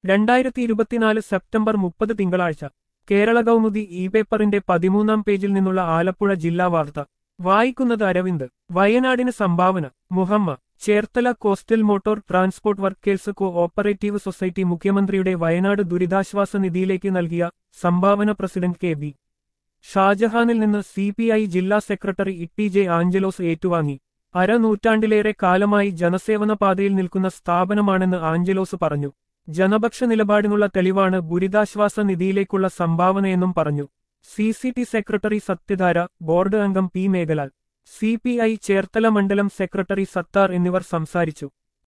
രണ്ടായിരത്തി ഇരുപത്തിനാല് സെപ്റ്റംബർ മുപ്പത് തിങ്കളാഴ്ച കേരള കൗമുദി ഇ പേപ്പറിന്റെ പതിമൂന്നാം പേജിൽ നിന്നുള്ള ആലപ്പുഴ ജില്ലാ വാർത്ത വായിക്കുന്നത് അരവിന്ദ് വയനാടിന് സംഭാവന Muhamma Cherthala coastal motor transport workers cooperative society മുഖ്യമന്ത്രിയുടെ വയനാട് ദുരിതാശ്വാസ നിധിയിലേക്ക് നൽകിയ സംഭാവന പ്രസിഡന്റ് കെ ബി ഷാജഹാനിൽ നിന്ന് സി പി ഐ ജില്ലാ സെക്രട്ടറി ഇട്ടി ജെ ആഞ്ചലോസ് ഏറ്റുവാങ്ങി അരനൂറ്റാണ്ടിലേറെ കാലമായി ജനസേവന പാതയിൽ നിൽക്കുന്ന സ്ഥാപനമാണെന്ന് ആഞ്ചലോസ് പറഞ്ഞു ജനപക്ഷ നിലപാടിനുള്ള തെളിവാണ് ദുരിതാശ്വാസ നിധിയിലേക്കുള്ള സംഭാവനയെന്നും പറഞ്ഞു C C T secretary Sathyadhara board അംഗം P Meghalal C P I Cherthala മണ്ഡലം സെക്രട്ടറി സത്താർ എന്നിവർ സംസാരിച്ചു